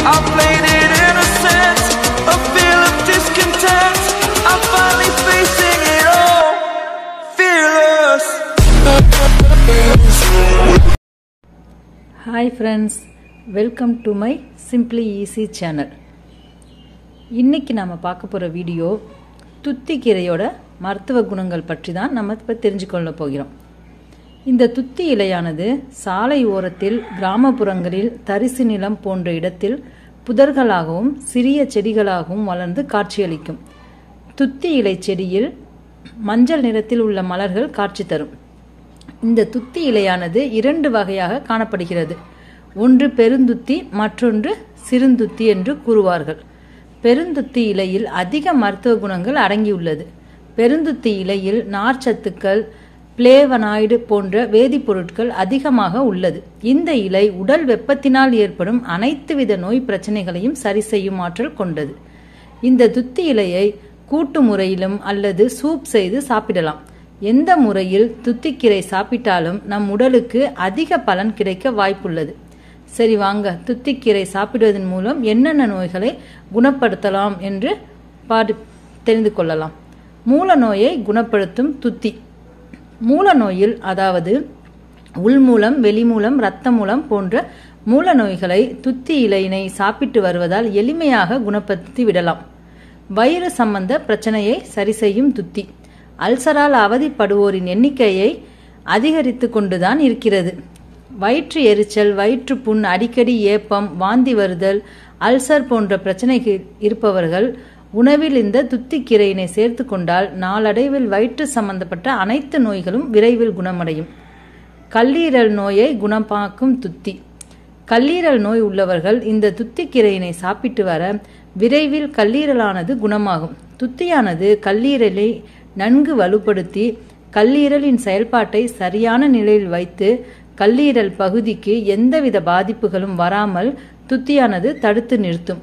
I played it innocent, a feel of discontent. I'm finally facing it all, fearless. Hi friends welcome to my simply easy channel இன்னைக்கு நாம் பார்க்க போகிற video துத்திக்கீரையோட மருத்துவ குணங்கள் பற்றி தான் நம்ம இப்போ தெரிஞ்சுக்கொள்ள போகிறோம் இந்த துத்தி இலையானது சாலை ஓரத்தில் கிராமப்புறங்களில் தரிசு நிலம் போன்ற இடத்தில் புதர்களாகவும் சிறிய செடிகளாகவும் வளர்ந்து காட்சியளிக்கும் துத்தி இலை செடியில் மஞ்சள் நிறத்தில் உள்ள மலர்கள் காட்சி தரும் இந்த துத்தி இலையானது இரண்டு வகையாக காணப்படுகிறது ஒன்று பெருந்துத்தி மற்றொன்று சிறுந்துத்தி என்று கூறுவார்கள் பெருந்துத்தி இலையில் அதிக மருத்துவ குணங்கள் அடங்கியுள்ளது பெருந்துத்தி இலையில் நார்ச்சத்துக்கள் பிளேவனாய்டு போன்ற வேதிப்பொருட்கள் அதிகமாக உள்ளது இந்த இலை உடல் வெப்பத்தினால் ஏற்படும் அனைத்து வித நோய் பிரச்சனைகளையும் சரி செய்யும் ஆற்றல் கொண்டது இந்த துத்தி இலையை கூட்டு முறையிலும் அல்லது சூப் செய்து சாப்பிடலாம் எந்த முறையில் துத்திக்கீரை சாப்பிட்டாலும் நம் உடலுக்கு அதிக பலன் கிடைக்க வாய்ப்புள்ளது சரி வாங்க துத்திக்கீரை சாப்பிடுவதன் மூலம் என்னென்ன நோய்களை குணப்படுத்தலாம் என்று பாடு தெரிந்து கொள்ளலாம் மூல நோயை குணப்படுத்தும் துத்தி மூல நோயில் அதாவது உள்மூலம் வெளிமூலம் இரத்த மூலம் போன்ற மூல நோய்களை துத்தி இலையினை சாப்பிட்டு வருவதால் எளிமையாக குணப்படுத்தி விடலாம் வயிறு சம்பந்த பிரச்சனையை சரி செய்யும் துத்தி அல்சரால் அவதிப்படுவோரின் எண்ணிக்கையை அதிகரித்து கொண்டுதான் இருக்கிறது வயிற்று எரிச்சல் வயிற்றுப்புண் அடிக்கடி ஏப்பம் வாந்தி வருதல் அல்சர் போன்ற பிரச்சனைகள் இருப்பவர்கள் உணவில் இந்த துத்திக்கீரையினை சேர்த்து கொண்டால் நாளடைவில் வயிற்று சம்பந்தப்பட்ட அனைத்து நோய்களும் விரைவில் குணமடையும் கல்லீரல் நோயை குணமாக்கும் துத்தி கல்லீரல் நோய் உள்ளவர்கள் இந்த துத்திக்கீரையினை சாப்பிட்டு வர விரைவில் கல்லீரலானது குணமாகும் துத்தியானது கல்லீரலை நன்கு வலுப்படுத்தி கல்லீரலின் செயல்பாட்டை சரியான நிலையில் வைத்து கல்லீரல் பகுதிக்கு எந்தவித பாதிப்புகளும் வராமல் துத்தியானது தடுத்து நிறுத்தும்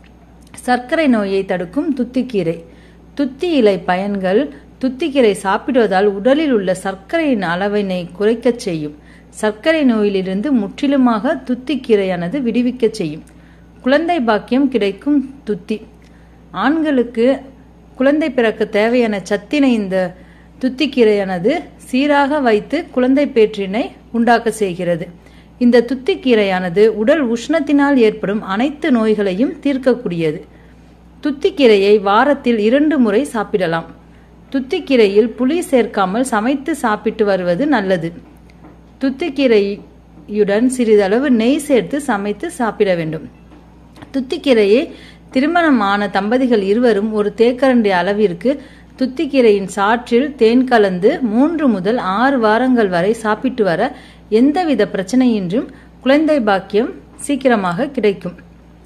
சர்க்கரை நோயை தடுக்கும் துத்திக்கீரை துத்தி இலை பயன்கள் துத்திக்கீரை சாப்பிடுவதால் உடலில் உள்ள சர்க்கரையின் அளவினை குறைக்கச் செய்யும் சர்க்கரை நோயிலிருந்து முற்றிலுமாக துத்திக்கீரையானது விடுவிக்கச் செய்யும் குழந்தை பாக்கியம் கிடைக்கும் துத்தி ஆண்களுக்கு குழந்தை பிறக்க தேவையான சத்தினை இந்த துத்திக்கீரையானது சீராக வைத்து குழந்தை பேற்றினை உண்டாக்க செய்கிறது இந்த துத்திக்கீரையானது உடல் உஷ்ணத்தினால் ஏற்படும் அனைத்து நோய்களையும் தீர்க்கக்கூடியது துத்திக்கீரையை வாரத்தில் இரண்டு முறை சாப்பிடலாம் துத்திக்கீரையில் புளி சேர்க்காமல் சமைத்து சாப்பிட்டு வருவது நல்லது துத்திக்கீரையுடன் சிறிதளவு நெய் சேர்த்து சமைத்து சாப்பிட வேண்டும் துத்திக்கீரையை திருமணமான தம்பதிகள் இருவரும் ஒரு தேக்கரண்டி அளவிற்கு துத்திக்கீரையின் சாற்றில் தேன் கலந்து மூன்று முதல் ஆறு வாரங்கள் வரை சாப்பிட்டு வர எந்தவித பிரச்சனையின்றும் குழந்தை பாக்கியம் சீக்கிரமாக கிடைக்கும்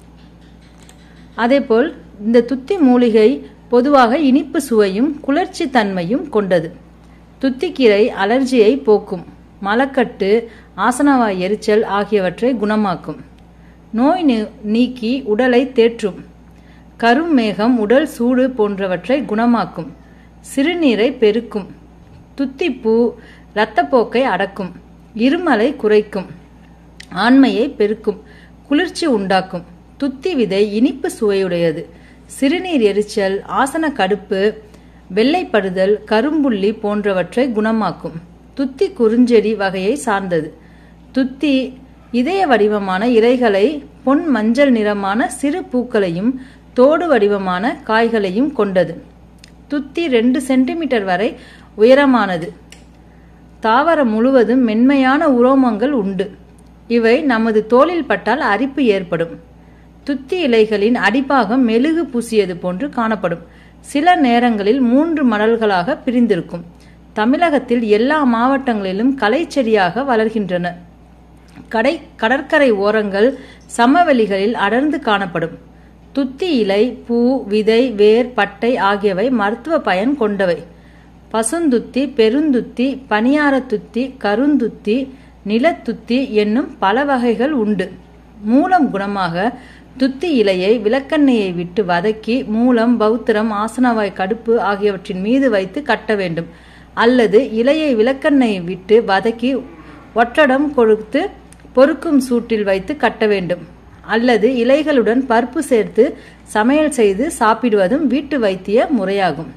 அதேபோல் இந்த துத்தி மூலிகை பொதுவாக இனிப்பு சுவையும் குளிர்ச்சி தன்மையும் கொண்டது துத்திக்கீரை அலர்ஜியை போக்கும் மலக்கட்டு ஆசனவாய் எரிச்சல் ஆகியவற்றை குணமாக்கும் நோய் நீக்கி உடலை தேற்றும் கருமேகம் உடல் சூடு போன்றவற்றை குணமாக்கும் சிறுநீரை பெருக்கும் துத்திப்பூ இரத்தப்போக்கை அடக்கும் இருமலை குறைக்கும் ஆண்மையை பெருக்கும் குளிர்ச்சி உண்டாக்கும் துத்தி விதை இனிப்பு சுவையுடையது சிறுநீர் எரிச்சல் ஆசன கடுப்பு வெள்ளைப்படுதல் கரும்புள்ளி போன்றவற்றை குணமாக்கும் துத்தி குறுஞ்செடி வகையை சார்ந்தது துத்தி இதய வடிவமான இலைகளை பொன் மஞ்சள் நிறமான சிறு பூக்களையும் தோடு வடிவமான காய்களையும் கொண்டது துத்தி ரெண்டு சென்டிமீட்டர் வரை உயரமானது தாவரம் முழுவதும் மென்மையான உரோமங்கள் உண்டு இவை நமது தோலில் பட்டால் அரிப்பு ஏற்படும் துத்தி இலைகளின் அடிப்பாகம் மெழுகு பூசியது போன்று காணப்படும் சில நேரங்களில் மூன்று மடல்களாக பிரிந்திருக்கும் தமிழகத்தில் எல்லா மாவட்டங்களிலும் கலைச்செடியாக வளர்கின்றன கடை கடற்கரை ஓரங்கள் சமவெளிகளில் அடர்ந்து காணப்படும் துத்தி இலை பூ விதை வேர் பட்டை ஆகியவை மருத்துவ பயன் கொண்டவை பசுந்துத்தி பெருந்துத்தி பனியாரத்துத்தி கருந்துத்தி நிலத்துத்தி என்னும் பல வகைகள் உண்டு மூலம் குணமாக துத்தி இலையை விளக்கெண்ணெயை விட்டு வதக்கி மூலம் பௌத்திரம் ஆசனவாய் கடுப்பு ஆகியவற்றின் மீது வைத்து கட்ட வேண்டும் அல்லது இலையை விளக்கெண்ணெயை விட்டு வதக்கி ஒற்றடம் கொடுத்து பொறுக்கும் சூட்டில் வைத்து கட்ட வேண்டும் அல்லது இலைகளுடன் பருப்பு சேர்த்து சமையல் செய்து சாப்பிடுவதும் வீட்டு வைத்திய முறையாகும்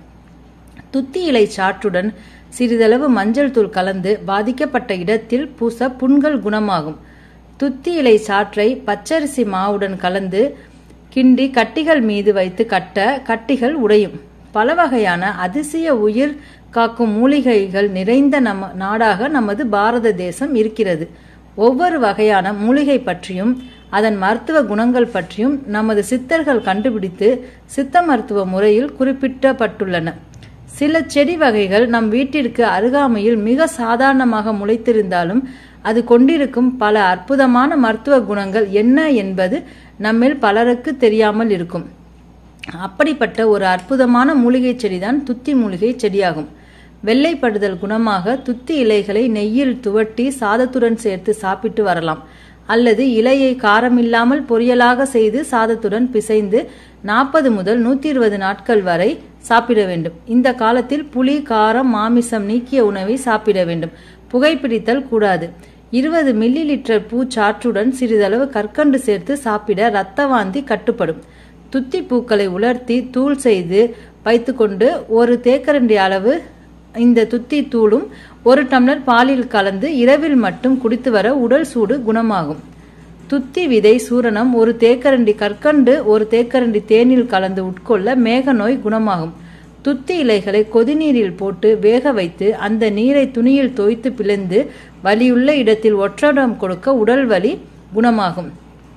துத்தி இலை சாற்றுடன் சிறிதளவு மஞ்சள் தூள் கலந்து பாதிக்கப்பட்ட இடத்தில் பூச புண்கள் குணமாகும் துத்தி இலை சாற்றை பச்சரிசி மாவுடன் கலந்து கிண்டி கட்டிகள் மீது வைத்து கட்ட கட்டிகள் உடையும் பல வகையான அதிசய உயிர் காக்கும் மூலிகைகள் நிறைந்த நம்ம நாடாக நமது பாரத தேசம் இருக்கிறது ஒவ்வொரு வகையான மூலிகை பற்றியும் அதன் மருத்துவ குணங்கள் பற்றியும் நமது சித்தர்கள் கண்டுபிடித்து சித்த மருத்துவ முறையில் குறிப்பிட்டப்பட்டுள்ளன சில செடி வகைகள் நம் வீட்டிற்கு அருகாமையில் மிக சாதாரணமாக முளைத்திருந்தாலும் அது கொண்டிருக்கும் பல அற்புதமான மருத்துவ குணங்கள் என்ன என்பது நம்மில் பலருக்கு தெரியாமல் இருக்கும் அப்படிப்பட்ட ஒரு அற்புதமான மூலிகை செடிதான் துத்தி மூலிகை செடியாகும் வெள்ளைப்படுதல் குணமாக துத்தி இலைகளை நெய்யில் துவட்டி சாதத்துடன் சேர்த்து சாப்பிட்டு வரலாம் அல்லது இலையை காரமில்லாமல் பொரியலாக செய்து சாதத்துடன் பிசைந்து நாற்பது முதல் நூற்றி இருபது நாட்கள் வரை சாப்பிட வேண்டும் இந்த காலத்தில் புளி காரம் மாமிசம் நீக்கிய உணவை சாப்பிட வேண்டும் புகைப்பிடித்தல் கூடாது இருபது மில்லி லிட்டர் பூச்சாற்றுடன் சிறிதளவு கற்கண்டு சேர்த்து சாப்பிட இரத்த வாந்தி கட்டுப்படும் துத்தி பூக்களை உலர்த்தி தூள் செய்து வைத்துக்கொண்டு ஒரு தேக்கரண்டி அளவு இந்த துத்தி தூளும் ஒரு டம்ளர் பாலில் கலந்து இரவில் மட்டும் குடித்து வர உடல் சூடு குணமாகும் துத்தி விதை சூரணம் ஒரு தேக்கரண்டி கற்கண்டு ஒரு தேக்கரண்டி தேனில் கலந்து உட்கொள்ள மேக நோய் குணமாகும் துத்தி இலைகளை கொதிநீரில் போட்டு வேக வைத்து அந்த நீரை துணியில் தோய்த்து பிளந்து வலியுள்ள இடத்தில் ஒற்றடம் கொடுக்க உடல் வலி குணமாகும்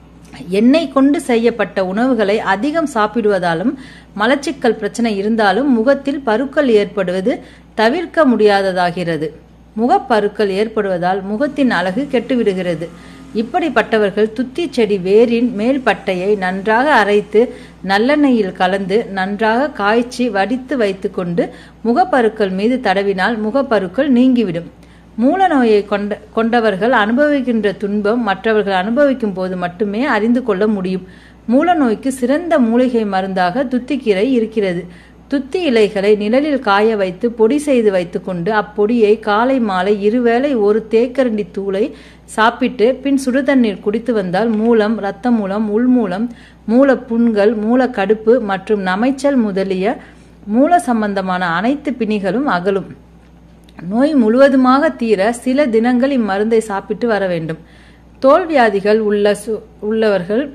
எண்ணெய் கொண்டு செய்யப்பட்ட உணவுகளை அதிகம் சாப்பிடுவதாலும் மலச்சிக்கல் பிரச்சனை இருந்தாலும் முகத்தில் பருக்கள் ஏற்படுவது தவிர்க்க முடியாததாகிறது முகப்பருக்கள் ஏற்படுவதால் முகத்தின் அழகு கெட்டுவிடுகிறது இப்படிப்பட்டவர்கள் துத்தி செடி வேரின் மேல் பட்டையை நன்றாக அரைத்து நல்லெண்ணெயில் கலந்து நன்றாக காய்ச்சி வடித்து வைத்துக்கொண்டு முகப்பருக்கள் மீது தடவினால் முகப்பருக்கள் நீங்கிவிடும் மூல நோயை கொண்ட கொண்டவர்கள் அனுபவிக்கின்ற துன்பம் மற்றவர்கள் அனுபவிக்கும் போது மட்டுமே அறிந்து கொள்ள முடியும் மூல நோய்க்கு சிறந்த மூலிகை மருந்தாக துத்திக்கீரை இருக்கிறது துத்தி இலைகளை நிழலில் காய வைத்து பொடி செய்து வைத்துக்கொண்டு அப்பொடியை காலை மாலை இருவேளை ஒரு தேக்கரண்டி தூளை சாப்பிட்டு பின் சுடுதண்ணீர் குடித்து வந்தால் மூலம் இரத்த மூலம் உள்மூலம் மூல புண்கள் மூல கடுப்பு மற்றும் நமைச்சல் முதலிய மூல சம்பந்தமான அனைத்து பிணிகளும் அகலும் நோய் முழுவதுமாக தீர சில தினங்கள் இம்மருந்தை சாப்பிட்டு வர வேண்டும் தோல் வியாதிகள் உள்ள சு உள்ளவர்கள்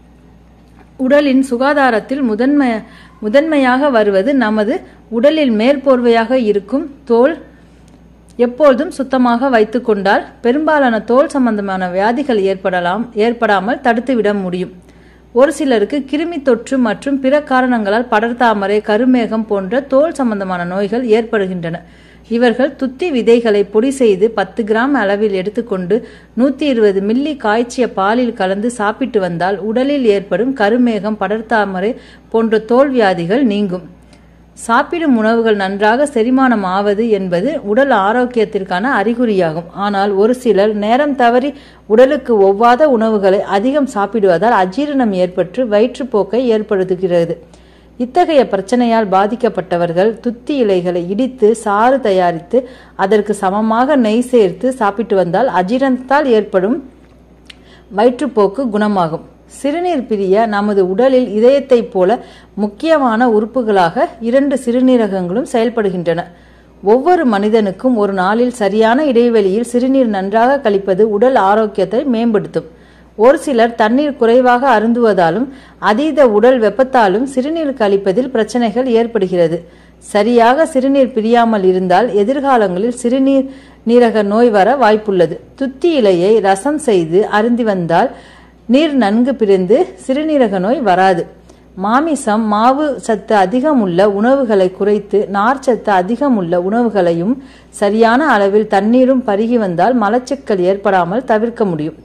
உடலின் சுகாதாரத்தில் முதன்மை முதன்மையாக வருவது நமது உடலில் மேற்போர்வையாக இருக்கும் தோல் எப்பொழுதும் சுத்தமாக வைத்துக்கொண்டால் பெரும்பாலான தோல் சம்பந்தமான வியாதிகள் ஏற்படலாம் ஏற்படாமல் தடுத்துவிட முடியும் ஒரு சிலருக்கு கிருமி தொற்று மற்றும் பிற காரணங்களால் படர்தாமரை கருமேகம் போன்ற தோல் சம்பந்தமான நோய்கள் ஏற்படுகின்றன இவர்கள் துத்தி விதைகளை பொடி செய்து பத்து கிராம் அளவில் எடுத்துக்கொண்டு நூற்றி இருபது மில்லி காய்ச்சிய பாலில் கலந்து சாப்பிட்டு வந்தால் உடலில் ஏற்படும் கருமேகம் படர்தாமரை போன்ற தோல் வியாதிகள் நீங்கும் சாப்பிடும் உணவுகள் நன்றாக செரிமானம் ஆவது என்பது உடல் ஆரோக்கியத்திற்கான அறிகுறியாகும் ஆனால் ஒரு சிலர் நேரம் தவறி உடலுக்கு ஒவ்வாத உணவுகளை அதிகம் சாப்பிடுவதால் அஜீரணம் ஏற்பட்டு வயிற்றுப்போக்கை ஏற்படுத்துகிறது இத்தகைய பிரச்சனையால் பாதிக்கப்பட்டவர்கள் துத்தி இலைகளை இடித்து சாறு தயாரித்து அதற்கு சமமாக நெய் சேர்த்து சாப்பிட்டு வந்தால் அஜீரணத்தால் ஏற்படும் வயிற்றுப்போக்கு குணமாகும் சிறுநீர் பிரிய நமது உடலில் இதயத்தைப் போல முக்கியமான உறுப்புகளாக இரண்டு சிறுநீரகங்களும் செயல்படுகின்றன ஒவ்வொரு மனிதனுக்கும் ஒரு நாளில் சரியான இடைவெளியில் சிறுநீர் நன்றாக கழிப்பது உடல் ஆரோக்கியத்தை மேம்படுத்தும் ஒரு சிலர் தண்ணீர் குறைவாக அருந்துவதாலும் அதீத உடல் வெப்பத்தாலும் சிறுநீர் கழிப்பதில் பிரச்சனைகள் ஏற்படுகிறது சரியாக சிறுநீர் பிரியாமல் இருந்தால் எதிர்காலங்களில் சிறுநீர் நீரக நோய் வர வாய்ப்புள்ளது துத்தி இலையை ரசம் செய்து அருந்தி வந்தால் நீர் நன்கு பிரிந்து சிறுநீரக நோய் வராது மாமிசம் மாவு சத்து அதிகம் உள்ள உணவுகளை குறைத்து நார்ச்சத்து அதிகம் உள்ள உணவுகளையும் சரியான அளவில் தண்ணீரும் பருகி வந்தால் மலச்சிக்கல் ஏற்படாமல் தவிர்க்க முடியும்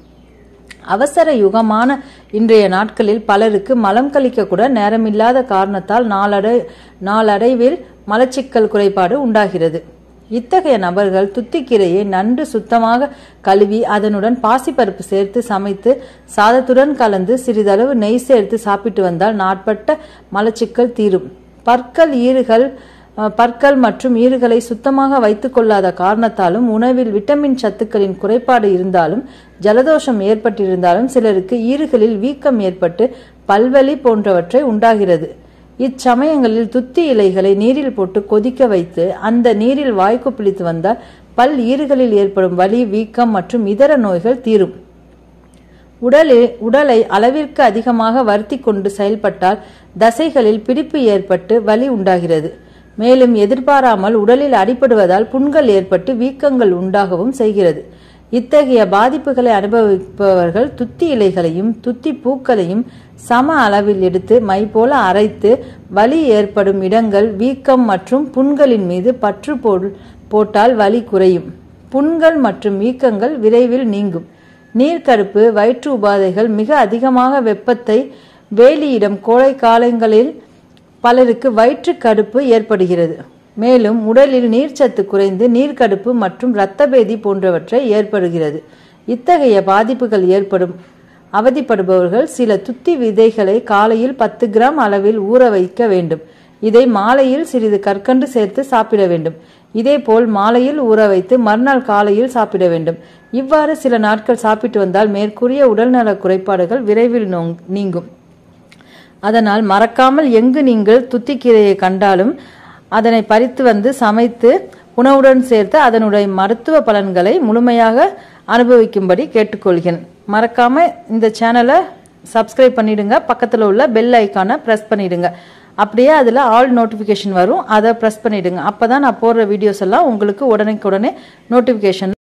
அவசர யுகமான இன்றைய நாட்களில் பலருக்கு மலம் கழிக்க கூட நேரமில்லாத காரணத்தால் நாளடை நாளடைவில் மலச்சிக்கல் குறைபாடு உண்டாகிறது இத்தகைய நபர்கள் துத்திக்கீரையை நன்கு சுத்தமாக கழுவி அதனுடன் பாசிப்பருப்பு சேர்த்து சமைத்து சாதத்துடன் கலந்து சிறிதளவு நெய் சேர்த்து சாப்பிட்டு வந்தால் நாட்பட்ட மலச்சிக்கல் தீரும் பற்கள் ஈறுகள் அஹ், பற்கள் மற்றும் ஈறுகளை சுத்தமாக வைத்துக் கொள்ளாத காரணத்தாலும் உணவில் விட்டமின் சத்துக்களின் குறைபாடு இருந்தாலும் ஜலதோஷம் ஏற்பட்டிருந்தாலும் சிலருக்கு ஈறுகளில் வீக்கம் ஏற்பட்டு பல்வலி போன்றவற்றை உண்டாகிறது இச்சமயங்களில் துத்தி இலைகளை நீரில் போட்டு கொதிக்க வைத்து அந்த நீரில் வாய்க்கு பிடித்து வந்தால் பல் ஈறுகளில் ஏற்படும் வலி வீக்கம் மற்றும் இதர நோய்கள் தீரும் உடலில் உடலை அளவிற்கு அதிகமாக வருத்தி கொண்டு செயல்பட்டால் தசைகளில் பிடிப்பு ஏற்பட்டு வலி உண்டாகிறது மேலும் எதிர்பாராமல் உடலில் அடிபடுவதால் புண்கள் ஏற்பட்டு வீக்கங்கள் உண்டாகவும் செய்கிறது இத்தகைய பாதிப்புகளை அனுபவிப்பவர்கள் துத்தி இலைகளையும் துத்தி பூக்களையும் சம அளவில் எடுத்து மை போல அரைத்து வலி ஏற்படும் இடங்கள் வீக்கம் மற்றும் புண்களின் மீது பற்று போல் போட்டால் வலி குறையும் புண்கள் மற்றும் வீக்கங்கள் விரைவில் நீங்கும் நீர்க்கடுப்பு வயிற்று உபாதைகள் மிக அதிகமாக வெப்பத்தை வேலியிடம் கோடை காலங்களில் பலருக்கு வயிற்று கடுப்பு ஏற்படுகிறது மேலும் உடலில் நீர்ச்சத்து குறைந்து நீர்க்கடுப்பு மற்றும் இரத்தபேதி போன்றவற்றை ஏற்படுகிறது இத்தகைய பாதிப்புகள் ஏற்படும் அவதிப்படுபவர்கள் சில துத்தி விதைகளை காலையில் பத்து கிராம் அளவில் ஊற வைக்க வேண்டும் இதை மாலையில் சிறிது கற்கண்டு சேர்த்து சாப்பிட வேண்டும் இதேபோல் மாலையில் ஊற வைத்து மறுநாள் காலையில் சாப்பிட வேண்டும் இவ்வாறு சில நாட்கள் சாப்பிட்டு வந்தால் மேற்கூறிய உடல்நல குறைபாடுகள் விரைவில் நோங்- நீங்கும் அதனால் மறக்காமல் எங்கு நீங்கள் துத்திக்கீரையை கண்டாலும் அதனை பறித்து வந்து சமைத்து உணவுடன் சேர்த்து அதனுடைய மருத்துவ பலன்களை முழுமையாக அனுபவிக்கும்படி கேட்டுக்கொள்கிறேன் மறக்காம இந்த சேனலை சப்ஸ்கிரைப் பண்ணிடுங்க பக்கத்தில் உள்ள பெல் ஐக்கானை ப்ரெஸ் பண்ணிடுங்க அப்படியே அதில் ஆல் நோட்டிஃபிகேஷன் வரும் அதை ப்ரெஸ் பண்ணிடுங்க அப்போ தான் நான் போடுற வீடியோஸ் எல்லாம் உங்களுக்கு உடனுக்குடனே நோட்டிஃபிகேஷன்